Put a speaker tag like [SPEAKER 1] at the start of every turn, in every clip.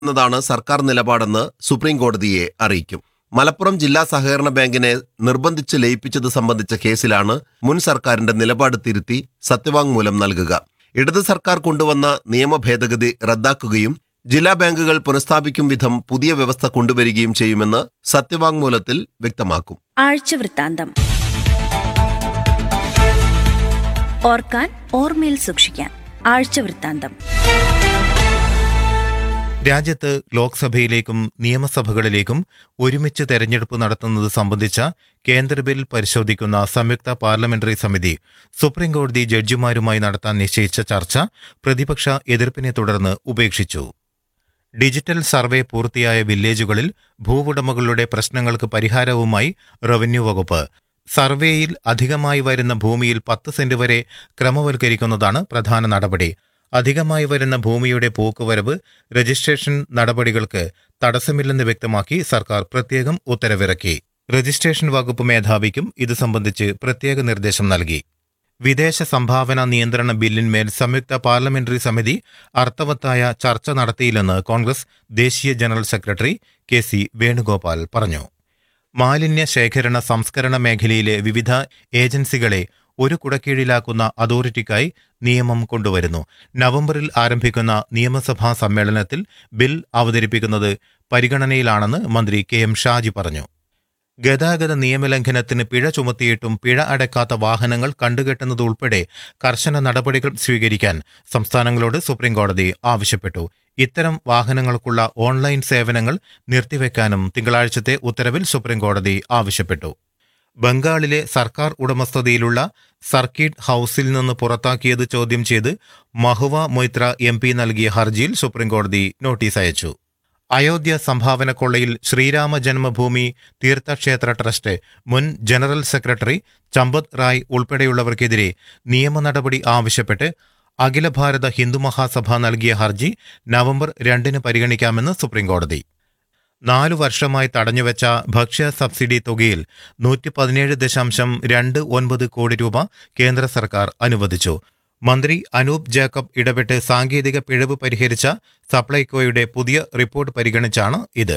[SPEAKER 1] എന്നതാണ് സർക്കാർ നിലപാടെന്ന് സുപ്രീം കോടതിയെ അറിയിക്കും മലപ്പുറം ജില്ലാ സഹകരണ ബാങ്കിനെ നിർബന്ധിച്ച് ലയിപ്പിച്ചത് സംബന്ധിച്ച കേസിലാണ് മുൻ സർക്കാരിന്റെ നിലപാട് തിരുത്തി സത്യവാങ്മൂലം നൽകുക ഇടത് സർക്കാർ കൊണ്ടുവന്ന നിയമ ഭേദഗതി റദ്ദാക്കുകയും ജില്ലാ ബാങ്കുകൾ പുനഃസ്ഥാപിക്കും വിധം പുതിയ വ്യവസ്ഥ കൊണ്ടുവരികയും ചെയ്യുമെന്ന് സത്യവാങ്മൂലത്തിൽ വ്യക്തമാക്കും
[SPEAKER 2] ആഴ്ചവൃത്താന്തം ഓർക്കാൻ ഓർമ്മയിൽ സൂക്ഷിക്കാൻ ആഴ്ചവൃത്താന്തം
[SPEAKER 3] രാജ്യത്ത് ലോക്സഭയിലേക്കും നിയമസഭകളിലേക്കും ഒരുമിച്ച് തെരഞ്ഞെടുപ്പ് നടത്തുന്നത് സംബന്ധിച്ച കേന്ദ്ര ബിൽ പരിശോധിക്കുന്ന സംയുക്ത പാർലമെന്ററി സമിതി സുപ്രീംകോടതി ജഡ്ജിമാരുമായി നടത്താൻ നിശ്ചയിച്ച ചർച്ച പ്രതിപക്ഷ എതിർപ്പിനെ തുടർന്ന് ഉപേക്ഷിച്ചു ഡിജിറ്റൽ സർവേ പൂർത്തിയായ വില്ലേജുകളിൽ ഭൂവുടമകളുടെ പ്രശ്നങ്ങൾക്ക് പരിഹാരവുമായി റവന്യൂ വകുപ്പ് സർവേയിൽ അധികമായി വരുന്ന ഭൂമിയിൽ പത്ത് സെന്റ് വരെ ക്രമവൽക്കരിക്കുന്നതാണ് പ്രധാന നടപടി അധികമായി വരുന്ന ഭൂമിയുടെ പോക്കുവരവ് രജിസ്ട്രേഷൻ നടപടികൾക്ക് തടസ്സമില്ലെന്ന് വ്യക്തമാക്കി സർക്കാർ പ്രത്യേകം ഉത്തരവിറക്കി രജിസ്ട്രേഷൻ വകുപ്പ് മേധാവിക്കും ഇത് സംബന്ധിച്ച് പ്രത്യേക നിർദ്ദേശം നൽകി വിദേശ സംഭാവന നിയന്ത്രണ ബില്ലിന്മേൽ സംയുക്ത പാർലമെന്ററി സമിതി അർത്ഥവത്തായ ചർച്ച നടത്തിയില്ലെന്ന് കോൺഗ്രസ് ദേശീയ general secretary K C Venugopal പറഞ്ഞു മാലിന്യ ശേഖരണ സംസ്കരണ മേഖലയിലെ വിവിധ ഏജൻസികളെ ഒരു കുടക്കീഴിലാക്കുന്ന അതോറിറ്റിക്കായി നിയമം കൊണ്ടുവരുന്നു നവംബറിൽ ആരംഭിക്കുന്ന നിയമസഭാ സമ്മേളനത്തിൽ ബിൽ അവതരിപ്പിക്കുന്നത് പരിഗണനയിലാണെന്ന് മന്ത്രി കെ എം ഷാജി പറഞ്ഞു ഗതാഗത നിയമലംഘനത്തിന് പിഴ ചുമത്തിയിട്ടും പിഴ അടയ്ക്കാത്ത വാഹനങ്ങൾ കണ്ടുകെട്ടുന്നതുൾപ്പെടെ കർശന നടപടികൾ സ്വീകരിക്കാൻ സംസ്ഥാനങ്ങളോട് സുപ്രീംകോടതി ആവശ്യപ്പെട്ടു ഇത്തരം വാഹനങ്ങൾക്കുള്ള ഓൺലൈൻ സേവനങ്ങൾ നിർത്തിവെക്കാനും തിങ്കളാഴ്ചത്തെ ഉത്തരവിൽ സുപ്രീംകോടതി ആവശ്യപ്പെട്ടു ബംഗാളിലെ സർക്കാർ ഉടമസ്ഥതയിലുള്ള സർക്കിട്ട് ഹൌസിൽ നിന്ന് പുറത്താക്കിയത് ചോദ്യം ചെയ്ത് മഹുവ മൊയ്ത്ര എം പി നൽകിയ ഹർജിയിൽ സുപ്രീംകോടതി നോട്ടീസ് അയച്ചു അയോധ്യ സംഭാവന കൊള്ളയിൽ ശ്രീരാമ ജന്മഭൂമി തീർത്ഥക്ഷേത്ര ട്രസ്റ്റ് മുൻ ജനറൽ സെക്രട്ടറി ചമ്പത് റായ് ഉൾപ്പെടെയുള്ളവർക്കെതിരെ നിയമ നടപടി ആവശ്യപ്പെട്ട് അഖില ഭാരത ഹിന്ദുമഹാസഭ നൽകിയ ഹർജി നവംബർ രണ്ടിന് പരിഗണിക്കാമെന്ന് സുപ്രീംകോടതി നാലു വർഷമായി തടഞ്ഞുവെച്ച ഭക്ഷ്യ സബ്സിഡി തുകയിൽ നൂറ്റി പതിനേഴ് ദശാംശം രണ്ട് ഒൻപത് കോടി രൂപ കേന്ദ്ര സർക്കാർ അനുവദിച്ചു മന്ത്രി അനൂപ് ജേക്കബ് ഇടപെട്ട് സാങ്കേതിക പിഴവ് പരിഹരിച്ച സപ്ലൈകോയുടെ പുതിയ റിപ്പോർട്ട് പരിഗണിച്ചാണ് ഇത്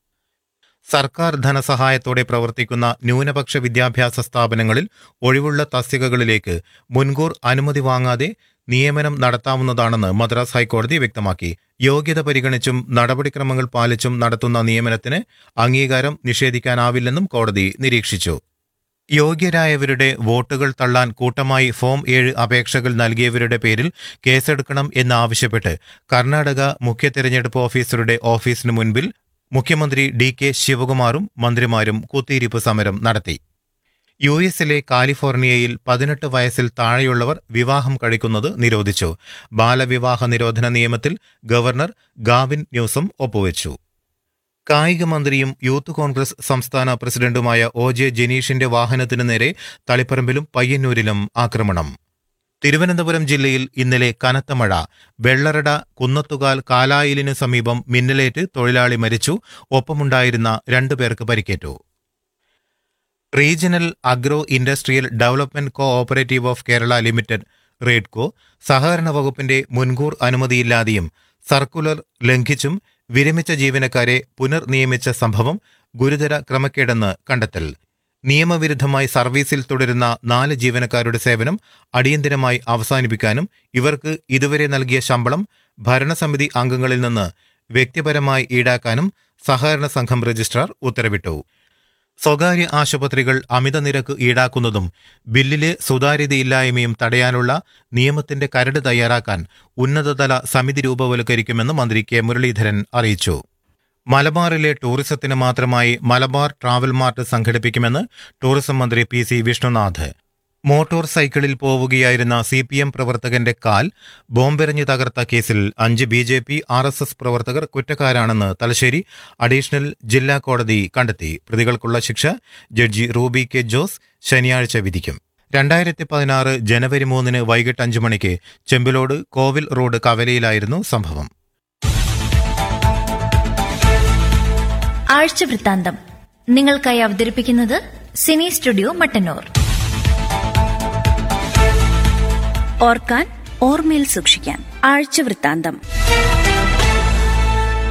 [SPEAKER 3] സർക്കാർ ധനസഹായത്തോടെ പ്രവർത്തിക്കുന്ന ന്യൂനപക്ഷ വിദ്യാഭ്യാസ സ്ഥാപനങ്ങളിൽ ഒഴിവുള്ള തസ്തികകളിലേക്ക് മുൻകൂർ അനുമതി വാങ്ങാതെ നിയമനം നടത്താവുന്നതാണെന്ന് മദ്രാസ് ഹൈക്കോടതി വ്യക്തമാക്കി യോഗ്യത പരിഗണിച്ചും നടപടിക്രമങ്ങൾ പാലിച്ചും നടത്തുന്ന നിയമനത്തിന് അംഗീകാരം നിഷേധിക്കാനാവില്ലെന്നും കോടതി നിരീക്ഷിച്ചു യോഗ്യരായവരുടെ വോട്ടുകൾ തള്ളാൻ കൂട്ടമായി ഫോം ഏഴ് അപേക്ഷകൾ നൽകിയവരുടെ പേരിൽ കേസെടുക്കണം എന്നാവശ്യപ്പെട്ട് കർണാടക മുഖ്യ തെരഞ്ഞെടുപ്പ് ഓഫീസറുടെ ഓഫീസിന് മുൻപിൽ മുഖ്യമന്ത്രി ഡി കെ ശിവകുമാറും മന്ത്രിമാരും കുത്തിയിരിപ്പ് സമരം നടത്തി യു എസിലെ കാലിഫോർണിയയിൽ പതിനെട്ട് വയസ്സിൽ താഴെയുള്ളവർ വിവാഹം കഴിക്കുന്നത് നിരോധിച്ചു ബാലവിവാഹ നിരോധന നിയമത്തിൽ ഗവർണർ ഗാവിൻ ന്യൂസം ഒപ്പുവെച്ചു കായിക മന്ത്രിയും യൂത്ത് കോൺഗ്രസ് സംസ്ഥാന പ്രസിഡന്റുമായ ഒ ജെ ജനീഷിന്റെ വാഹനത്തിനു നേരെ തളിപ്പറമ്പിലും പയ്യന്നൂരിലും ആക്രമണം തിരുവനന്തപുരം ജില്ലയിൽ ഇന്നലെ കനത്ത മഴ വെള്ളറട കുന്നത്തുകാൽ കാലായിലിനു സമീപം മിന്നലേറ്റ് തൊഴിലാളി മരിച്ചു ഒപ്പമുണ്ടായിരുന്ന രണ്ടു പേർക്ക് പരിക്കേറ്റു regional agro industrial development cooperative of Kerala limited RAIDCO സഹകരണ വകുപ്പിന്റെ മുൻകൂർ അനുമതിയില്ലാതെയും സർക്കുലർ ലംഘിച്ചും വിരമിച്ച ജീവനക്കാരെ പുനർനിയമിച്ച സംഭവം ഗുരുതര ക്രമക്കേടെന്ന് കണ്ടെത്തൽ നിയമവിരുദ്ധമായി സർവീസിൽ തുടരുന്ന നാല് ജീവനക്കാരുടെ സേവനം അടിയന്തിരമായി അവസാനിപ്പിക്കാനും ഇവർക്ക് ഇതുവരെ നൽകിയ ശമ്പളം ഭരണസമിതി അംഗങ്ങളിൽ നിന്ന് വ്യക്തിപരമായി ഈടാക്കാനും സഹകരണ സംഘം രജിസ്ട്രാർ ഉത്തരവിട്ടു സ്വകാര്യ ആശുപത്രികൾ അമിത നിരക്ക് ഈടാക്കുന്നതും ബില്ലിലെ സുതാര്യതയില്ലായ്മയും തടയാനുള്ള നിയമത്തിന്റെ കരട് തയ്യാറാക്കാൻ ഉന്നതതല സമിതി രൂപവൽക്കരിക്കുമെന്ന് മന്ത്രി കെ മുരളീധരൻ അറിയിച്ചു മലബാറിലെ ടൂറിസത്തിന് മാത്രമായി മലബാർ ട്രാവൽ മാർട്ട് സംഘടിപ്പിക്കുമെന്ന് ടൂറിസം മന്ത്രി പി സി വിഷ്ണുനാഥ് മോട്ടോർ സൈക്കിളിൽ പോവുകയായിരുന്ന സി പി എം പ്രവർത്തകന്റെ കാൽ ബോംബെറിഞ്ഞു തകർത്ത കേസിൽ അഞ്ച് B J P R S S പ്രവർത്തകർ കുറ്റക്കാരാണെന്ന് തലശ്ശേരി അഡീഷണൽ ജില്ലാ കോടതി കണ്ടെത്തി പ്രതികൾക്കുള്ള ശിക്ഷ ജഡ്ജി റൂബി കെ ജോസ് ശനിയാഴ്ച വിധിക്കും രണ്ടായിരത്തി പതിനാറ് ജനുവരി മൂന്നിന് വൈകിട്ട് അഞ്ചു മണിക്ക് ചെമ്പിലോട് കോവിൽ റോഡ് കവലയിലായിരുന്നു സംഭവം
[SPEAKER 2] ആഴ്ചവൃത്താന്തം നിങ്ങൾക്കായി അവതരിപ്പിക്കുന്നത് സിനി സ്റ്റുഡിയോ മട്ടന്നൂർ ഓർക്കാൻ ഓർമ്മയിൽ സൂക്ഷിക്കാൻ ആഴ്ചവൃത്താന്തം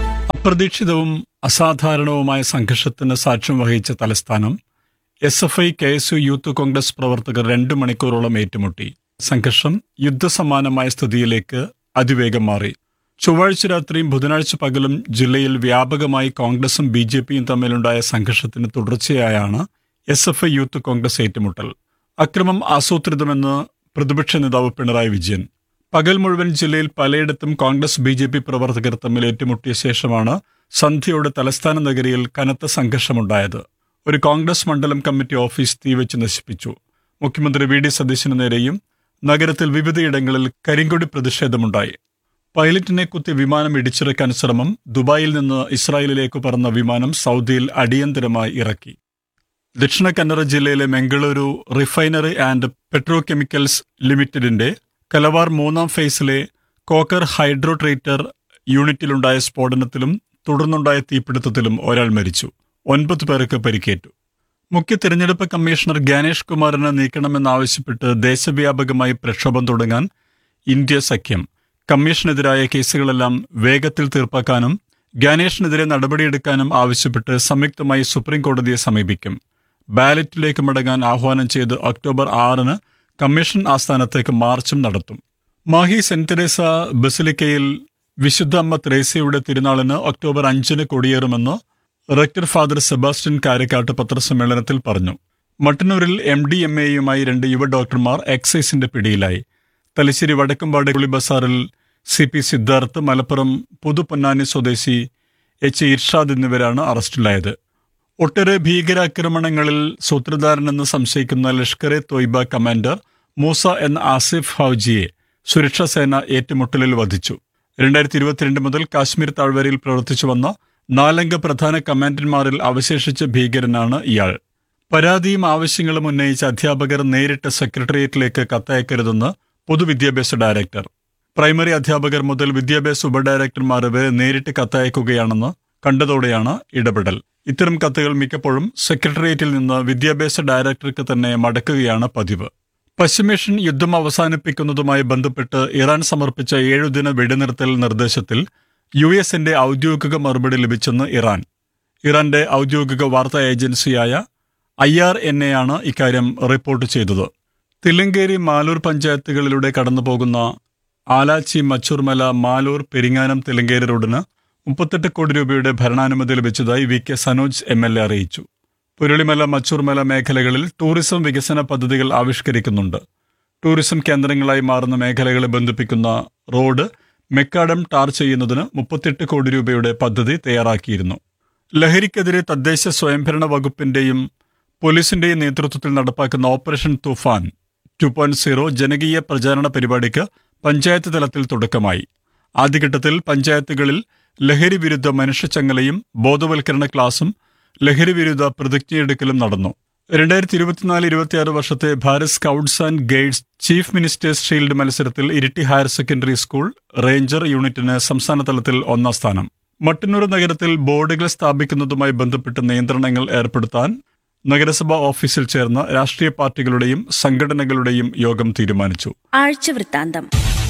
[SPEAKER 4] അപ്രതീക്ഷിതവും അസാധാരണവുമായ സംഘർഷത്തിന് സാക്ഷ്യം വഹിച്ച തലസ്ഥാനം S F I K S U youth Congress പ്രവർത്തകർ രണ്ട് മണിക്കൂറോളം ഏറ്റുമുട്ടി സംഘർഷം യുദ്ധസമാനമായ സ്ഥിതിയിലേക്ക് അതിവേഗം മാറി ചൊവ്വാഴ്ച രാത്രിയും ബുധനാഴ്ച പകലും ജില്ലയിൽ വ്യാപകമായി കോൺഗ്രസും ബി ജെ പിയും തമ്മിലുണ്ടായ സംഘർഷത്തിന് തുടർച്ചയായാണ് S F I youth Congress ഏറ്റുമുട്ടൽ അക്രമം ആസൂത്രിതമെന്ന് പ്രതിപക്ഷ നേതാവ് പിണറായി വിജയൻ പകൽ മുഴുവൻ ജില്ലയിൽ പലയിടത്തും കോൺഗ്രസ് ബി ജെ പി പ്രവർത്തകർ തമ്മിൽ ഏറ്റുമുട്ടിയ ശേഷമാണ് സന്ധ്യയോടെ തലസ്ഥാന നഗരിയിൽ കനത്ത സംഘർഷമുണ്ടായത് ഒരു കോൺഗ്രസ് മണ്ഡലം കമ്മിറ്റി ഓഫീസ് തീവച്ച് നശിപ്പിച്ചു മുഖ്യമന്ത്രി വി ഡി സതീശന് നേരെയും നഗരത്തിൽ വിവിധയിടങ്ങളിൽ കരിങ്കൊടി പ്രതിഷേധമുണ്ടായി പൈലറ്റിനെ കുത്തി വിമാനം ഇടിച്ചിറക്കാൻ ശ്രമം ദുബായിൽ നിന്ന് ഇസ്രായേലിലേക്ക് പറന്ന വിമാനം സൗദിയിൽ അടിയന്തരമായി ഇറക്കി ദക്ഷിണ കന്നഡ ജില്ലയിലെ Mangaluru refinery and petrochemicals ലിമിറ്റഡിന്റെ കലവാർ മൂന്നാം ഫേസിലെ കോക്കർ ഹൈഡ്രോ ട്രീറ്റർ യൂണിറ്റിലുണ്ടായ സ്ഫോടനത്തിലും തുടർന്നുണ്ടായ തീപിടുത്തത്തിലും ഒരാൾ മരിച്ചു ഒൻപത് പേർക്ക് പരിക്കേറ്റു മുഖ്യ തിരഞ്ഞെടുപ്പ് കമ്മീഷണർ ഗാനേഷ് കുമാറിനെ നീക്കണമെന്നാവശ്യപ്പെട്ട് ദേശവ്യാപകമായി പ്രക്ഷോഭം തുടങ്ങാൻ ഇന്ത്യ സഖ്യം കമ്മീഷനെതിരായ കേസുകളെല്ലാം വേഗത്തിൽ തീർപ്പാക്കാനും ഗാനേഷിനെതിരെ നടപടിയെടുക്കാനും ആവശ്യപ്പെട്ട് സംയുക്തമായി സുപ്രീം കോടതിയെ സമീപിക്കും ബാലറ്റിലേക്ക് മടങ്ങാൻ ആഹ്വാനം ചെയ്ത് ഒക്ടോബർ ആറിന് കമ്മീഷൻ ആസ്ഥാനത്തേക്ക് മാർച്ചും നടത്തും മാഹി സെന്റ് തെരേസ ബസിലിക്കയിൽ വിശുദ്ധ അമ്മ തെരേസയുടെ തിരുനാളിന് ഒക്ടോബർ അഞ്ചിന് കൊടിയേറുമെന്ന് റെക്ടർ ഫാദർ സെബാസ്റ്റ്യൻ കാരക്കാട്ട് പത്രസമ്മേളനത്തിൽ പറഞ്ഞു മട്ടന്നൂരിൽ എം ഡി എം എയുമായി രണ്ട് യുവ ഡോക്ടർമാർ എക്സൈസിന്റെ പിടിയിലായി തലശ്ശേരി വടക്കമ്പാട് കുളി ബസാറിൽ സി പി സിദ്ധാർത്ഥ് മലപ്പുറം പുതുപൊന്നാനി സ്വദേശി എച്ച് ഇർഷാദ് എന്നിവരാണ് അറസ്റ്റിലായത് ഒട്ടേറെ ഭീകരാക്രമണങ്ങളിൽ സൂത്രധാരനെന്ന് സംശയിക്കുന്ന ലഷ്കർ എ തോയ്ബ കമാൻഡർ മൂസ എന്ന ആസിഫ് ഹൌജിയെ സുരക്ഷാ സേന ഏറ്റുമുട്ടലിൽ വധിച്ചു രണ്ടായിരത്തി ഇരുപത്തിരണ്ട് മുതൽ കാശ്മീർ താഴ്വരയിൽ പ്രവർത്തിച്ചു വന്ന നാലംഗ പ്രധാന കമാൻഡന്മാരിൽ അവശേഷിച്ച ഭീകരനാണ് ഇയാൾ പരാതിയും ആവശ്യങ്ങളും ഉന്നയിച്ച അധ്യാപകർ നേരിട്ട് സെക്രട്ടേറിയറ്റിലേക്ക് കത്തയക്കരുതെന്ന് പൊതുവിദ്യാഭ്യാസ ഡയറക്ടർ പ്രൈമറി അധ്യാപകർ മുതൽ വിദ്യാഭ്യാസ ഉപഡയറക്ടർമാർ വരെ നേരിട്ട് കത്തയക്കുകയാണെന്ന് കണ്ടതോടെയാണ് ഇടപെടൽ ഇത്തരം കത്തുകൾ മിക്കപ്പോഴും സെക്രട്ടേറിയറ്റിൽ നിന്ന് വിദ്യാഭ്യാസ ഡയറക്ടർക്ക് തന്നെ മടക്കുകയാണ് പതിവ് പശ്ചിമേഷ്യൻ യുദ്ധം അവസാനിപ്പിക്കുന്നതുമായി ബന്ധപ്പെട്ട് ഇറാൻ സമർപ്പിച്ച ഏഴുദിന വെടിനിർത്തൽ നിർദ്ദേശത്തിൽ യു എസിന്റെ ഔദ്യോഗിക മറുപടി ലഭിച്ചെന്ന് ഇറാൻ ഇറാന്റെ ഔദ്യോഗിക വാർത്താ ഏജൻസിയായ ഐ ആർ എൻ എ ആണ് ഇക്കാര്യം റിപ്പോർട്ട് ചെയ്തത് തില്ലങ്കേരി മാലൂർ പഞ്ചായത്തുകളിലൂടെ കടന്നുപോകുന്ന ആലാച്ചി മച്ചൂർമല മാലൂർ പെരിങ്ങാനം തിലങ്കേരി റോഡിന് മുപ്പത്തെട്ട് കോടി രൂപയുടെ ഭരണാനുമതി ലഭിച്ചതായി V K Sanoj M L A അറിയിച്ചു പുരളിമല മച്ചൂർമല മേഖലകളിൽ ടൂറിസം വികസന പദ്ധതികൾ ആവിഷ്കരിക്കുന്നുണ്ട് ടൂറിസം കേന്ദ്രങ്ങളായി മാറുന്ന മേഖലകളെ ബന്ധിപ്പിക്കുന്ന റോഡ് മെക്കാഡം ടാർ ചെയ്യുന്നതിന് മുപ്പത്തെട്ട് കോടി രൂപയുടെ പദ്ധതി തയ്യാറാക്കിയിരുന്നു ലഹരിക്കെതിരെ തദ്ദേശ സ്വയംഭരണ വകുപ്പിന്റെയും പോലീസിന്റെയും നേതൃത്വത്തിൽ നടപ്പാക്കുന്ന operation Toofan two point zero ജനകീയ പ്രചാരണ പരിപാടിക്ക് പഞ്ചായത്ത് തലത്തിൽ തുടക്കമായി ആദ്യഘട്ടത്തിൽ പഞ്ചായത്തുകളിൽ ലഹരി വിരുദ്ധ മനുഷ്യച്ചങ്ങലയും ബോധവൽക്കരണ ക്ലാസും ലഹരി വിരുദ്ധ പ്രതിജ്ഞയെടുക്കലും നടന്നു രണ്ടായിരത്തി ഇരുപത്തിനാല് ഇരുപത്തിയാറ് വർഷത്തെ Bharat scouts and guides chief ministers shield മത്സരത്തിൽ Iritty higher secondary school ranger യൂണിറ്റിന് സംസ്ഥാന തലത്തിൽ ഒന്നാം സ്ഥാനം മട്ടന്നൂർ നഗരത്തിൽ ബോർഡുകൾ സ്ഥാപിക്കുന്നതുമായി ബന്ധപ്പെട്ട് നിയന്ത്രണങ്ങൾ ഏർപ്പെടുത്താൻ നഗരസഭാ ഓഫീസിൽ ചേർന്ന രാഷ്ട്രീയ പാർട്ടികളുടെയും സംഘടനകളുടെയും യോഗം തീരുമാനിച്ചു
[SPEAKER 2] ആഴ്ചവൃത്താന്തം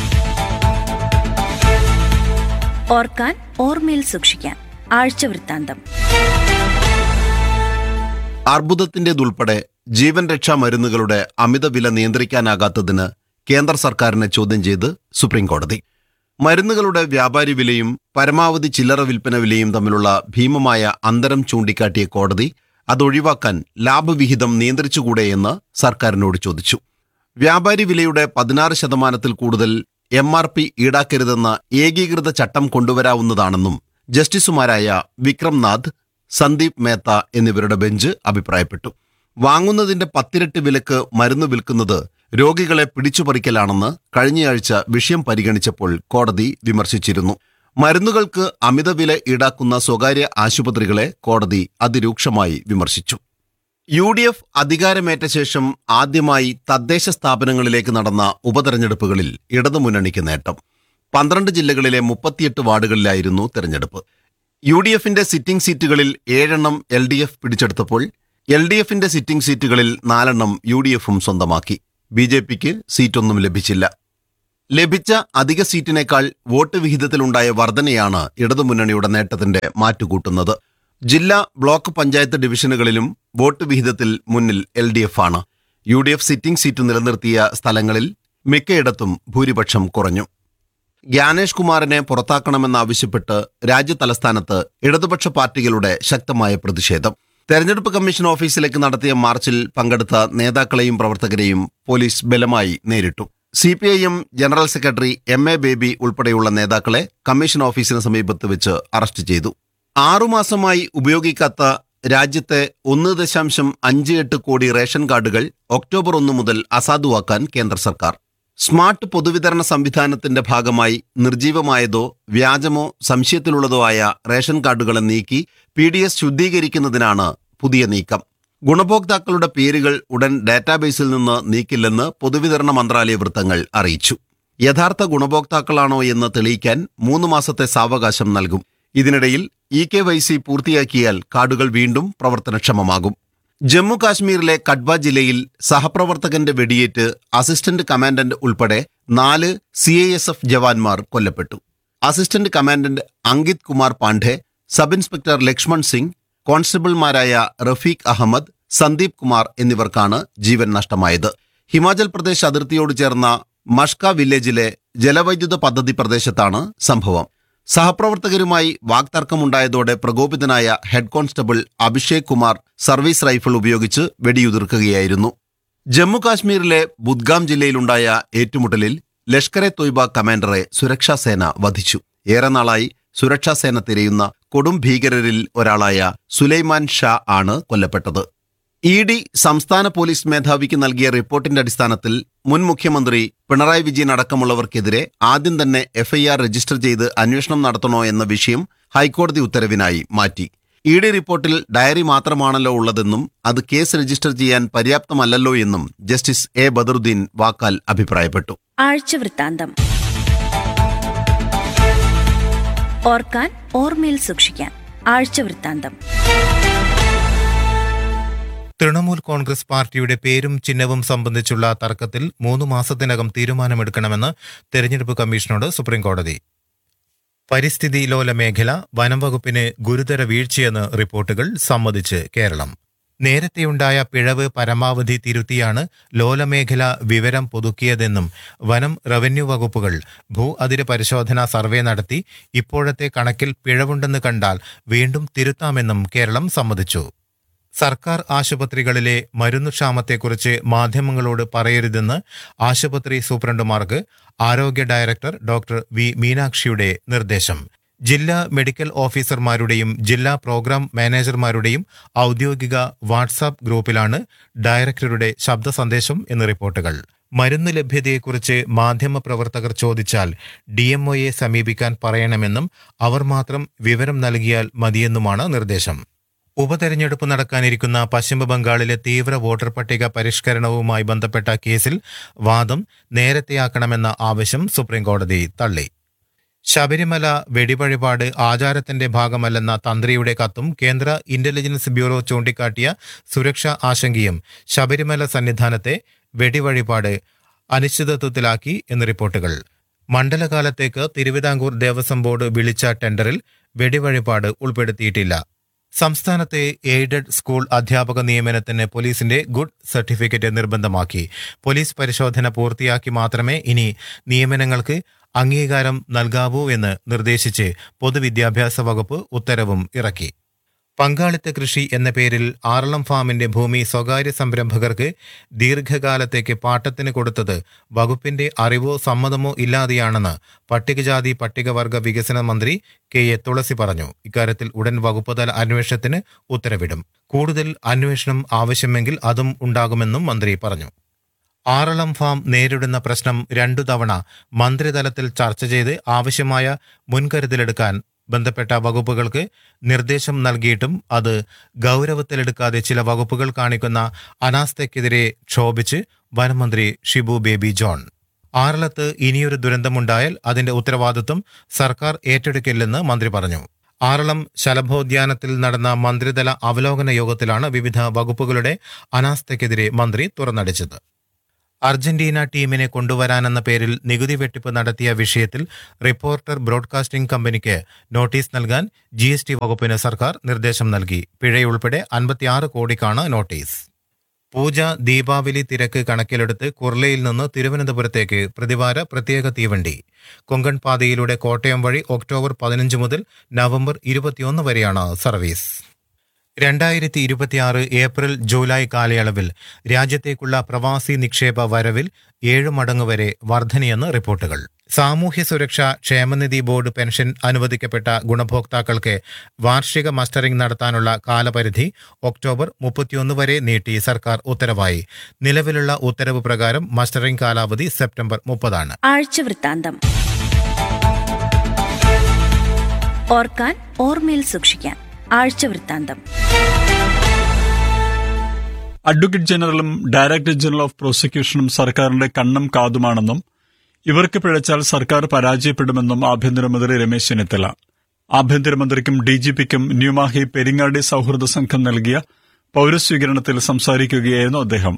[SPEAKER 2] ഓർക്കാൻ ഓർമ്മയിൽ സൂക്ഷിക്കാൻ ആഴ്ചവൃത്താന്തം
[SPEAKER 1] അർബുദത്തിന്റേതുൾപ്പെടെ ജീവൻ രക്ഷാ മരുന്നുകളുടെ അമിത വില നിയന്ത്രിക്കാനാകാത്തതിന് കേന്ദ്ര സർക്കാരിനെ ചോദ്യം ചെയ്ത് സുപ്രീം കോടതി മരുന്നുകളുടെ വ്യാപാരി വിലയും പരമാവധി ചില്ലറ വിൽപ്പന വിലയും തമ്മിലുള്ള ഭീമമായ അന്തരം ചൂണ്ടിക്കാട്ടിയ കോടതി അതൊഴിവാക്കാൻ ലാഭവിഹിതം നിയന്ത്രിച്ചുകൂടെയെന്ന് സർക്കാരിനോട് ചോദിച്ചു വ്യാപാരി വിലയുടെ പതിനാറ് ശതമാനത്തിൽ കൂടുതൽ എം ആർ പി ഈടാക്കരുതെന്ന ഏകീകൃത ചട്ടം കൊണ്ടുവരാവുന്നതാണെന്നും ജസ്റ്റിസുമാരായ വിക്രം നാഥ് സന്ദീപ് മേത്ത എന്നിവരുടെ ബെഞ്ച് അഭിപ്രായപ്പെട്ടു വാങ്ങുന്നതിന്റെ പത്തിരട്ടി വിലക്ക് മരുന്ന് വിൽക്കുന്നത് രോഗികളെ പിടിച്ചുപറിക്കലാണെന്ന് കഴിഞ്ഞയാഴ്ച വിഷയം പരിഗണിച്ചപ്പോൾ കോടതി വിമർശിച്ചിരുന്നു മരുന്നുകൾക്ക് അമിതവില ഈടാക്കുന്ന സ്വകാര്യ ആശുപത്രികളെ കോടതി അതിരൂക്ഷമായി വിമർശിച്ചു യു ഡി എഫ് അധികാരമേറ്റ ശേഷം ആദ്യമായി തദ്ദേശ സ്ഥാപനങ്ങളിലേക്ക് നടന്ന ഉപതെരഞ്ഞെടുപ്പുകളിൽ ഇടതുമുന്നണിക്ക് നേട്ടം പന്ത്രണ്ട് ജില്ലകളിലെ മുപ്പത്തിയെട്ട് വാർഡുകളിലായിരുന്നു തെരഞ്ഞെടുപ്പ് യു ഡി എഫിന്റെ സിറ്റിംഗ് സീറ്റുകളിൽ ഏഴെണ്ണം എൽ ഡി എഫ് പിടിച്ചെടുത്തപ്പോൾ എൽ ഡി എഫിന്റെ സിറ്റിംഗ് സീറ്റുകളിൽ നാലെണ്ണം യു ഡി എഫും സ്വന്തമാക്കി ബി ജെ പിക്ക് സീറ്റൊന്നും ലഭിച്ചില്ല ലഭിച്ച അധിക സീറ്റിനേക്കാൾ വോട്ട് വിഹിതത്തിലുണ്ടായ വർധനയാണ് ഇടതുമുന്നണിയുടെ നേട്ടത്തിന്റെ മാറ്റുകൂട്ടുന്നത് ജില്ലാ ബ്ലോക്ക് പഞ്ചായത്ത് ഡിവിഷനുകളിലും വോട്ട് വിഹിതത്തിൽ മുന്നിൽ എൽ ഡി എഫ് ആണ് U D F sitting seat നിലനിർത്തിയ സ്ഥലങ്ങളിൽ മിക്കയിടത്തും ഭൂരിപക്ഷം കുറഞ്ഞു ജ്ഞാനേഷ് കുമാറിനെ പുറത്താക്കണമെന്നാവശ്യപ്പെട്ട് രാജ്യതലസ്ഥാനത്ത് ഇടതുപക്ഷ പാർട്ടികളുടെ ശക്തമായ പ്രതിഷേധം തെരഞ്ഞെടുപ്പ് കമ്മീഷൻ ഓഫീസിലേക്ക് നടത്തിയ മാർച്ചിൽ പങ്കെടുത്ത നേതാക്കളെയും പ്രവർത്തകരെയും പോലീസ് ബലമായി നേരിട്ടു C P I M general secretary M A Baby ഉൾപ്പെടെയുള്ള നേതാക്കളെ കമ്മീഷൻ ഓഫീസിന് സമീപത്ത് വെച്ച് അറസ്റ്റ് ചെയ്തു ആറുമാസമായി ഉപയോഗിക്കാത്ത രാജ്യത്തെ ഒന്ന് ദശാംശം അഞ്ച് എട്ട് കോടി റേഷൻ കാർഡുകൾ ഒക്ടോബർ ഒന്ന് മുതൽ അസാധുവാക്കാൻ കേന്ദ്ര സർക്കാർ സ്മാർട്ട് പൊതുവിതരണ സംവിധാനത്തിന്റെ ഭാഗമായി നിർജീവമായതോ വ്യാജമോ സംശയത്തിലുള്ളതോ ആയ റേഷൻ കാർഡുകളെ നീക്കി പി ഡി എസ് ശുദ്ധീകരിക്കുന്നതിനാണ് പുതിയ നീക്കം ഗുണഭോക്താക്കളുടെ പേരുകൾ ഉടൻ ഡാറ്റാബേസിൽ നിന്ന് നീക്കില്ലെന്ന് പൊതുവിതരണ മന്ത്രാലയ വൃത്തങ്ങൾ അറിയിച്ചു യഥാർത്ഥ ഗുണഭോക്താക്കളാണോ എന്ന് തെളിയിക്കാൻ മൂന്ന് മാസത്തെ സാവകാശം നൽകും ഇതിനിടയിൽ ഇ കെ വൈ സി പൂർത്തിയാക്കിയാൽ കാർഡുകൾ വീണ്ടും പ്രവർത്തനക്ഷമമാകും ജമ്മു കാശ്മീരിലെ കഡ്വ ജില്ലയിൽ സഹപ്രവർത്തകന്റെ വെടിയേറ്റ് അസിസ്റ്റന്റ് കമാൻഡന്റ് ഉൾപ്പെടെ നാല് സി ഐ എസ് എഫ് ജവാന്മാർ കൊല്ലപ്പെട്ടു assistant commandant Ankit Kumar Pandey sub inspector Lakshman Singh കോൺസ്റ്റബിൾമാരായ റഫീഖ് അഹമ്മദ് സന്ദീപ് കുമാർ എന്നിവർക്കാണ് ജീവൻ നഷ്ടമായത് ഹിമാചൽ പ്രദേശ് അതിർത്തിയോട് ചേർന്ന മഷ്ക വില്ലേജിലെ ജലവൈദ്യുത പദ്ധതി പ്രദേശത്താണ് സംഭവം സഹപ്രവർത്തകരുമായി വാക്തർക്കമുണ്ടായതോടെ പ്രകോപിതനായ head constable Abhishek Kumar service rifle ഉപയോഗിച്ച് വെടിയുതിർക്കുകയായിരുന്നു ജമ്മു കാശ്മീരിലെ ബുദ്ഗാം ജില്ലയിലുണ്ടായ ഏറ്റുമുട്ടലിൽ ലഷ്കർ എ തൊയ്ബ കമാൻഡറെ സുരക്ഷാസേന വധിച്ചു ഏറെ നാളായി സുരക്ഷാസേന തിരയുന്ന കൊടും ഭീകരരിൽ ഒരാളായ സുലൈമാൻ ഷാ ആണ് കൊല്ലപ്പെട്ടത് ഇ ഡി സംസ്ഥാന പോലീസ് മേധാവിക്ക് നൽകിയ റിപ്പോർട്ടിന്റെ അടിസ്ഥാനത്തിൽ മുൻ മുഖ്യമന്ത്രി പിണറായി വിജയൻ അടക്കമുള്ളവർക്കെതിരെ ആദ്യം തന്നെ എഫ്ഐആർ രജിസ്റ്റർ ചെയ്ത് അന്വേഷണം നടത്തണോ എന്ന വിഷയം ഹൈക്കോടതി ഉത്തരവിനായി മാറ്റി ഇ ഡി റിപ്പോർട്ടിൽ ഡയറി മാത്രമാണല്ലോ ഉള്ളതെന്നും അത് കേസ് രജിസ്റ്റർ ചെയ്യാൻ പര്യാപ്തമല്ലല്ലോ എന്നും ജസ്റ്റിസ് എ ബദറുദ്ദീൻ വാക്കാൽ അഭിപ്രായപ്പെട്ടു
[SPEAKER 2] ആഴ്ച വൃത്താന്തം ഓർക്കാൻ ഓർമ്മയിൽ സൂക്ഷിക്കാൻ ആഴ്ച വൃത്താന്തം
[SPEAKER 3] തൃണമൂൽ കോൺഗ്രസ് പാർട്ടിയുടെ പേരും ചിഹ്നവും സംബന്ധിച്ചുള്ള തർക്കത്തിൽ മൂന്ന് മാസത്തിനകം തീരുമാനമെടുക്കണമെന്ന് തെരഞ്ഞെടുപ്പ് കമ്മീഷനോട് സുപ്രീംകോടതി പരിസ്ഥിതി ലോല മേഖല വനം വകുപ്പിന് ഗുരുതര വീഴ്ചയെന്ന് റിപ്പോർട്ടുകൾ സമ്മതിച്ച് കേരളം നേരത്തെയുണ്ടായ പിഴവ് പരമാവധി തിരുത്തിയാണ് ലോലമേഖല വിവരം പുതുക്കിയതെന്നും വനം റവന്യൂ വകുപ്പുകൾ ഭൂ അതിര് പരിശോധനാ സർവേ നടത്തി ഇപ്പോഴത്തെ കണക്കിൽ പിഴവുണ്ടെന്ന് കണ്ടാൽ വീണ്ടും തിരുത്താമെന്നും കേരളം സമ്മതിച്ചു സർക്കാർ ആശുപത്രികളിലെ മരുന്നുക്ഷാമത്തെക്കുറിച്ച് മാധ്യമങ്ങളോട് പറയരുതെന്ന് ആശുപത്രി സൂപ്രണ്ടുമാർക്ക് ആരോഗ്യ ഡയറക്ടർ ഡോക്ടർ വി മീനാക്ഷിയുടെ നിർദ്ദേശം ജില്ലാ മെഡിക്കൽ ഓഫീസർമാരുടെയും ജില്ലാ പ്രോഗ്രാം മാനേജർമാരുടെയും ഔദ്യോഗിക വാട്സാപ്പ് ഗ്രൂപ്പിലാണ് ഡയറക്ടറുടെ ശബ്ദ സന്ദേശം എന്ന് റിപ്പോർട്ടുകൾ മരുന്ന് ലഭ്യതയെക്കുറിച്ച് മാധ്യമപ്രവർത്തകർ ചോദിച്ചാൽ ഡി എം ഒയെ സമീപിക്കാൻ പറയണമെന്നും അവർ മാത്രം വിവരം നൽകിയാൽ മതിയെന്നുമാണ് നിർദ്ദേശം ഉപതെരഞ്ഞെടുപ്പ് നടക്കാനിരിക്കുന്ന പശ്ചിമ ബംഗാളിലെ തീവ്ര വോട്ടർ പട്ടിക പരിഷ്കരണവുമായി ബന്ധപ്പെട്ട കേസിൽ വാദം നേരത്തെയാക്കണമെന്ന ആവശ്യം സുപ്രീംകോടതി തള്ളി ശബരിമല വെടിവഴിപാട് ആചാരത്തിന്റെ ഭാഗമല്ലെന്ന തന്ത്രിയുടെ കത്തും കേന്ദ്ര ഇന്റലിജൻസ് ബ്യൂറോ ചൂണ്ടിക്കാട്ടിയ സുരക്ഷാ ആശങ്കയും ശബരിമല സന്നിധാനത്തെ വെടിവഴിപാട് അനിശ്ചിതത്വത്തിലാക്കി എന്ന് റിപ്പോർട്ടുകൾ മണ്ഡലകാലത്തേക്ക് തിരുവിതാംകൂർ ദേവസ്വം ബോർഡ് വിളിച്ച ടെൻഡറിൽ വെടിവഴിപാട് ഉൾപ്പെടുത്തിയിട്ടില്ല സംസ്ഥാനത്തെ എയ്ഡഡ് സ്കൂൾ അധ്യാപക നിയമനത്തിന് പോലീസിന്റെ ഗുഡ് സർട്ടിഫിക്കറ്റ് നിർബന്ധമാക്കി പോലീസ് പരിശോധന പൂർത്തിയാക്കി മാത്രമേ ഇനി നിയമനങ്ങൾക്ക് അംഗീകാരം നൽകാവൂ എന്ന് നിർദ്ദേശിച്ച് പൊതുവിദ്യാഭ്യാസ വകുപ്പ് ഉത്തരവും ഇറക്കി പങ്കാളിത്ത കൃഷി എന്ന പേരിൽ ആറളം ഫാമിന്റെ ഭൂമി സ്വകാര്യ സംരംഭകർക്ക് ദീർഘകാലത്തേക്ക് പാട്ടത്തിന് കൊടുത്തത് വകുപ്പിന്റെ അറിവോ സമ്മതമോ ഇല്ലാതെയാണെന്ന് പട്ടികജാതി പട്ടികവർഗ വികസന മന്ത്രി കെ എ തുളസി പറഞ്ഞു ഇക്കാര്യത്തിൽ ഉടൻ വകുപ്പുതല അന്വേഷണത്തിന് ഉത്തരവിടും കൂടുതൽ അന്വേഷണം ആവശ്യമെങ്കിൽ അതും ഉണ്ടാകുമെന്നും മന്ത്രി പറഞ്ഞു ആറളം ഫാം നേരിടുന്ന പ്രശ്നം രണ്ടു തവണ മന്ത്രിതലത്തിൽ ചർച്ച ചെയ്ത് ആവശ്യമായ മുൻകരുതലെടുക്കാൻ ബന്ധപ്പെട്ട വകുപ്പുകൾക്ക് നിർദ്ദേശം നൽകിയിട്ടും അത് ഗൗരവത്തിലെടുക്കാതെ ചില വകുപ്പുകൾ കാണിക്കുന്ന അനാസ്ഥയ്ക്കെതിരെ ക്ഷോഭിച്ച് വനമന്ത്രി ഷിബു ബേബി ജോൺ ആറളത്ത് ഇനിയൊരു ദുരന്തമുണ്ടായാൽ അതിന്റെ ഉത്തരവാദിത്വം സർക്കാർ ഏറ്റെടുക്കില്ലെന്ന് മന്ത്രി പറഞ്ഞു ആറളം ശലഭോദ്യാനത്തിൽ നടന്ന മന്ത്രിതല അവലോകന യോഗത്തിലാണ് വിവിധ വകുപ്പുകളുടെ അനാസ്ഥയ്ക്കെതിരെ മന്ത്രി തുറന്നടിച്ചത് അർജന്റീന ടീമിനെ കൊണ്ടുവരാനെന്ന പേരിൽ നികുതി വെട്ടിപ്പ് നടത്തിയ വിഷയത്തിൽ റിപ്പോർട്ടർ ബ്രോഡ്കാസ്റ്റിംഗ് കമ്പനിക്ക് നോട്ടീസ് നൽകാൻ ജി എസ് ടി വകുപ്പിന് സർക്കാർ നിർദ്ദേശം നൽകി പിഴയുൾപ്പെടെ അൻപത്തിയാറ് കോടിക്കാണ് നോട്ടീസ് പൂജ ദീപാവലി തിരക്ക് കണക്കിലെടുത്ത് കുർലയിൽ നിന്ന് തിരുവനന്തപുരത്തേക്ക് പ്രതിവാര പ്രത്യേക തീവണ്ടി കൊങ്കൺ പാതയിലൂടെ കോട്ടയം വഴി ഒക്ടോബർ പതിനഞ്ച് മുതൽ നവംബർ ഇരുപത്തിയൊന്ന് വരെയാണ് സർവീസ് രണ്ടായിരത്തി ഇരുപത്തിയാറ് ഏപ്രിൽ ജൂലൈ കാലയളവിൽ രാജ്യത്തേക്കുള്ള പ്രവാസി നിക്ഷേപ വരവിൽ ഏഴ് മടങ്ങ് വരെ വർധനയെന്ന് റിപ്പോർട്ടുകൾ സാമൂഹ്യ സുരക്ഷാ ക്ഷേമനിധി ബോർഡ് പെൻഷൻ അനുവദിക്കപ്പെട്ട ഗുണഭോക്താക്കൾക്ക് വാർഷിക മസ്റ്ററിംഗ് നടത്താനുള്ള കാലപരിധി ഒക്ടോബർ മുപ്പത്തിയൊന്ന് വരെ നീട്ടി സർക്കാർ ഉത്തരവായി നിലവിലുള്ള ഉത്തരവ് പ്രകാരം മസ്റ്ററിംഗ് കാലാവധി സെപ്റ്റംബർ മുപ്പതാണ്
[SPEAKER 2] ആഴ്ചവൃത്താന്തം ഓർക്കാൻ ഓർമ്മയിൽ സൂക്ഷിക്കാൻ ആഴ്ചവൃത്താന്തം
[SPEAKER 4] അഡ്വക്കേറ്റ് ജനറലും ഡയറക്ടർ ജനറൽ ഓഫ് പ്രോസിക്യൂഷനും സർക്കാരിന്റെ കണ്ണും കാതുമാണെന്നും ഇവർക്ക് പിഴച്ചാൽ സർക്കാർ പരാജയപ്പെടുമെന്നും ആഭ്യന്തരമന്ത്രി രമേശ് ചെന്നിത്തല ആഭ്യന്തരമന്ത്രിക്കും ഡിജിപിക്കും ന്യൂമാഹി പെരിങ്ങാടി സൌഹൃദ സംഘം നൽകിയ പൌരസ്വീകരണത്തിൽ സംസാരിക്കുകയായിരുന്നു അദ്ദേഹം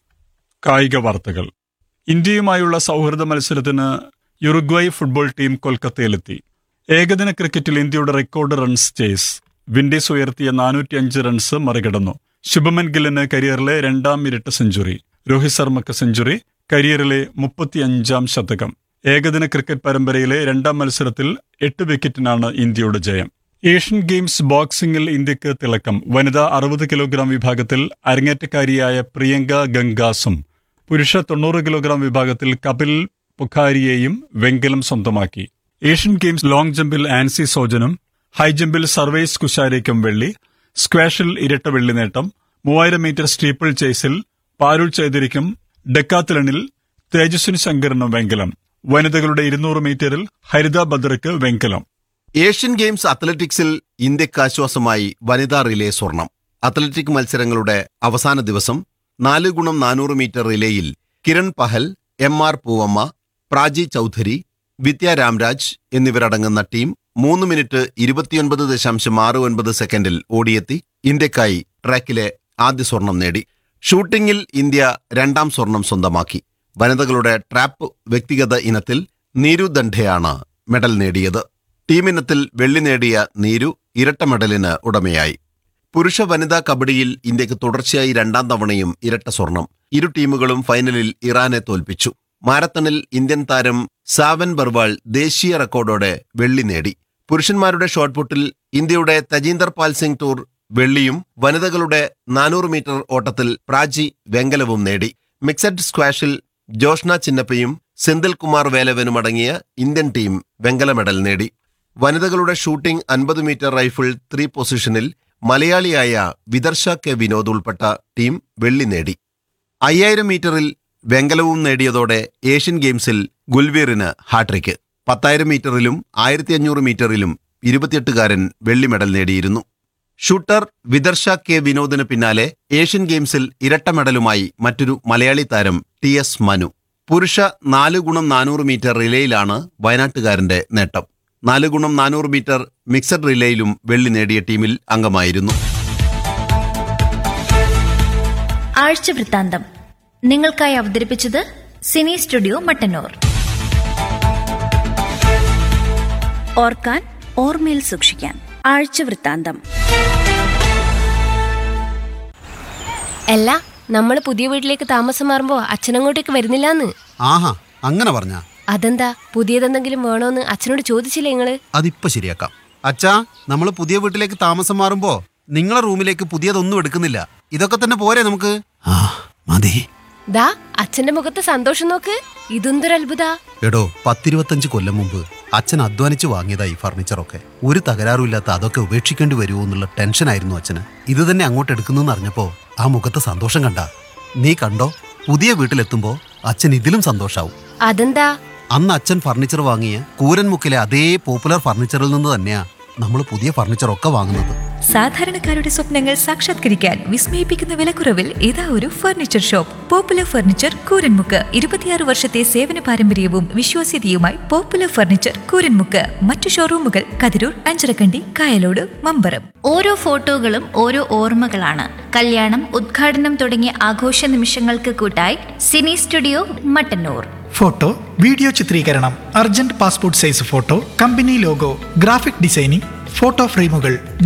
[SPEAKER 4] കായിക വാർത്തകൾ ഇന്ത്യയുമായുള്ള സൌഹൃദ മത്സരത്തിന് യുറുഗ്വായ് ഫുട്ബോൾ ടീം കൊൽക്കത്തയിലെത്തി ഏകദിന ക്രിക്കറ്റിൽ ഇന്ത്യയുടെ റെക്കോർഡ് റൺസ് ചേസ് വിൻഡീസ് ഉയർത്തിയ നാനൂറ്റിയഞ്ച് റൺസ് മറികടന്നു ശുഭമൻ ഗില്ലിന് കരിയറിലെ രണ്ടാം ഇരട്ട സെഞ്ചുറി രോഹിത് ശർമ്മക്ക് സെഞ്ചുറി കരിയറിലെ മുപ്പത്തിയഞ്ചാം ശതകം ഏകദിന ക്രിക്കറ്റ് പരമ്പരയിലെ രണ്ടാം മത്സരത്തിൽ എട്ട് വിക്കറ്റിനാണ് ഇന്ത്യയുടെ ജയം ഏഷ്യൻ ഗെയിംസ് ബോക്സിംഗിൽ ഇന്ത്യക്ക് തിളക്കം വനിതാ അറുപത് കിലോഗ്രാം വിഭാഗത്തിൽ അരങ്ങേറ്റക്കാരിയായ പ്രിയങ്ക ഗംഗാസും പുരുഷ തൊണ്ണൂറ് കിലോഗ്രാം വിഭാഗത്തിൽ കപിൽ പുഖാരിയെയും വെങ്കലം സ്വന്തമാക്കി ഏഷ്യൻ ഗെയിംസ് ലോങ് ജമ്പിൽ ആൻസി സോജനും ഹൈജമ്പിൽ സർവേസ് കുശാരയ്ക്കും വെള്ളി സ്ക്വാഷിൽ ഇരട്ട വെള്ളി നേട്ടം മൂവായിരം മീറ്റർ സ്റ്റീപ്പിൾ ചേസിൽ പാരുൾ ചൈതരിക്കും ഡെക്കാത്തലണിൽ തേജസ്വിനി ശങ്കറിനും വെങ്കലം വനിതകളുടെ ഇരുന്നൂറ് മീറ്ററിൽ ഹരിത ബദ്രയ്ക്ക് വെങ്കലം
[SPEAKER 1] ഏഷ്യൻ ഗെയിംസ് അത്ലറ്റിക്സിൽ ഇന്ത്യക്ക് ആശ്വാസമായി വനിതാ റിലേ സ്വർണം അത്ലറ്റിക് മത്സരങ്ങളുടെ അവസാന ദിവസം നാല് ഗുണം നാനൂറ് മീറ്റർ റിലേയിൽ കിരൺ പഹൽ എം ആർ പൂവമ്മ പ്രാചി ചൌധരി വിദ്യ രാംരാജ് എന്നിവരടങ്ങുന്ന ടീം മൂന്ന് മിനിറ്റ് ഇരുപത്തിയൊൻപത് ദശാംശം ആറ് ഒൻപത് സെക്കൻഡിൽ ഓടിയെത്തി ഇന്ത്യക്കായി ട്രാക്കിലെ ആദ്യ സ്വർണം നേടി ഷൂട്ടിംഗിൽ ഇന്ത്യ രണ്ടാം സ്വർണം സ്വന്തമാക്കി വനിതകളുടെ ട്രാപ്പ് വ്യക്തിഗത ഇനത്തിൽ നീരു ദണ്ഡയാണ് മെഡൽ നേടിയത് ടീമിനത്തിൽ വെള്ളി നേടിയ നീരു ഇരട്ട മെഡലിന് ഉടമയായി പുരുഷ വനിതാ കബഡിയിൽ ഇന്ത്യക്ക് തുടർച്ചയായി രണ്ടാം തവണയും ഇരട്ട സ്വർണം ഇരു ടീമുകളും ഫൈനലിൽ ഇറാനെ തോൽപ്പിച്ചു മാരത്തണിൽ ഇന്ത്യൻ താരം സാവൻ ബർവാൾ ദേശീയ റെക്കോർഡോടെ വെള്ളി നേടി പുരുഷന്മാരുടെ ഷോട്ട്പുട്ടിൽ ഇന്ത്യയുടെ തജീന്ദർ പാൽ സിംഗ് ടൂർ വെള്ളിയും വനിതകളുടെ നാനൂറ് മീറ്റർ ഓട്ടത്തിൽ പ്രാചി വെങ്കലവും നേടി മിക്സഡ് സ്ക്വാഷിൽ ജോഷ്ന ചിന്നപ്പയും സെന്തിൽ കുമാർ വേലവനും അടങ്ങിയ ഇന്ത്യൻ ടീം വെങ്കല മെഡൽ നേടി വനിതകളുടെ ഷൂട്ടിംഗ് അൻപത് മീറ്റർ റൈഫിൾ ത്രീ പൊസിഷനിൽ മലയാളിയായ വിദർശ കെ വിനോദ് ഉൾപ്പെട്ട ടീം വെള്ളി നേടി അയ്യായിരം മീറ്ററിൽ വെങ്കലവും നേടിയതോടെ ഏഷ്യൻ ഗെയിംസിൽ ഗുൽവീറിന് ഹാട്രിക്ക് പത്തായിരം മീറ്ററിലും ആയിരത്തി അഞ്ഞൂറ് മീറ്ററിലും ഇരുപത്തിയെട്ടുകാരൻ വെള്ളി മെഡൽ നേടിയിരുന്നു ഷൂട്ടർ വിദർശ കെ വിനോദിന് പിന്നാലെ ഏഷ്യൻ ഗെയിംസിൽ ഇരട്ട മെഡലുമായി മറ്റൊരു മലയാളി താരം ടി എസ് മനു പുരുഷ നാല് ഗുണം നാനൂറ് മീറ്റർ റിലേയിലാണ് വയനാട്ടുകാരന്റെ നേട്ടം നാല് ഗുണം നാനൂറ് മീറ്റർ മിക്സഡ് റിലേയിലും വെള്ളി നേടിയ ടീമിൽ അംഗമായിരുന്നു
[SPEAKER 2] ആഴ്ചവൃത്താന്തം നിങ്ങൾക്കായി അവതരിപ്പിച്ചത് സിനി സ്റ്റുഡിയോ മട്ടന്നൂർ ഓർക്കാൻ ഓർമ്മയിൽ സൂക്ഷിക്കാൻ ആഴ്ചവൃത്താന്തം
[SPEAKER 5] അല്ല നമ്മൾ പുതിയ വീട്ടിലേക്ക് താമസം മാറുമ്പോ അച്ഛനങ്ങോട്ടേക്ക് വരുന്നില്ലാന്ന്
[SPEAKER 6] ആഹാ അങ്ങനെ പറഞ്ഞ
[SPEAKER 5] അതെന്താ പുതിയതെന്തെങ്കിലും വേണോന്ന് അച്ഛനോട് ചോദിച്ചില്ലേ നിങ്ങള്
[SPEAKER 6] അതിപ്പോ ശരിയാക്കാം അച്ഛാ നമ്മൾ പുതിയ വീട്ടിലേക്ക് താമസം മാറുമ്പോ നിങ്ങളെ റൂമിലേക്ക് പുതിയതൊന്നും എടുക്കുന്നില്ല ഇതൊക്കെ തന്നെ പോരെ നമുക്ക് ആ മതി
[SPEAKER 5] ദാ അച്ഛന്റെ മുഖത്ത് സന്തോഷം നോക്ക് ഇതെന്തൊരു അത്ഭുത
[SPEAKER 6] എടോ പത്തിരുപത്തഞ്ച് കൊല്ലം മുമ്പ് അച്ഛൻ അധ്വാനിച്ച് വാങ്ങിയതാ ഈ ഫർണിച്ചറൊക്കെ ഒരു തകരാറുമില്ലാത്ത അതൊക്കെ ഉപേക്ഷിക്കേണ്ടി വരുമോ എന്നുള്ള ടെൻഷനായിരുന്നു അച്ഛന് ഇത് തന്നെ അങ്ങോട്ട് എടുക്കുന്നെന്ന് അറിഞ്ഞപ്പോ ആ മുഖത്തെ സന്തോഷം കണ്ട നീ കണ്ടോ പുതിയ വീട്ടിലെത്തുമ്പോ അച്ഛൻ ഇതിലും സന്തോഷാവും
[SPEAKER 5] അതെന്താ
[SPEAKER 6] അന്ന് അച്ഛൻ ഫർണിച്ചർ വാങ്ങിയ കൂരൻമുക്കിലെ അതേ പോപ്പുലർ ഫർണിച്ചറിൽ നിന്ന് തന്നെയാ നമ്മൾ പുതിയ ഫർണിച്ചറൊക്കെ വാങ്ങുന്നത്
[SPEAKER 7] സാധാരണക്കാരുടെ സ്വപ്നങ്ങൾ സാക്ഷാത്കരിക്കാൻ വിസ്മയിപ്പിക്കുന്ന വിലക്കുറവിൽ ഇതാ ഒരു furniture shop popular furniture Kooranmukku ഇരുപത്തിയാറ് വർഷത്തെ സേവന പാരമ്പര്യവും വിശ്വാസ്യതയുമായി പോപ്പുലർ ഫർണിച്ചർ കൂരൻമുക്ക് മറ്റു ഷോറൂമുകൾ കതിരൂർ അഞ്ചരക്കണ്ടി കായലോട് മമ്പറം
[SPEAKER 2] ഓരോ ഫോട്ടോകളും ഓരോ ഓർമ്മകളാണ് കല്യാണം ഉദ്ഘാടനം തുടങ്ങിയ ആഘോഷ നിമിഷങ്ങൾക്ക് കൂട്ടായി cine studio Mattannur
[SPEAKER 8] photo video ചിത്രീകരണം urgent passport size photo company logo graphic designing photo ഫ്രെയിമുകൾ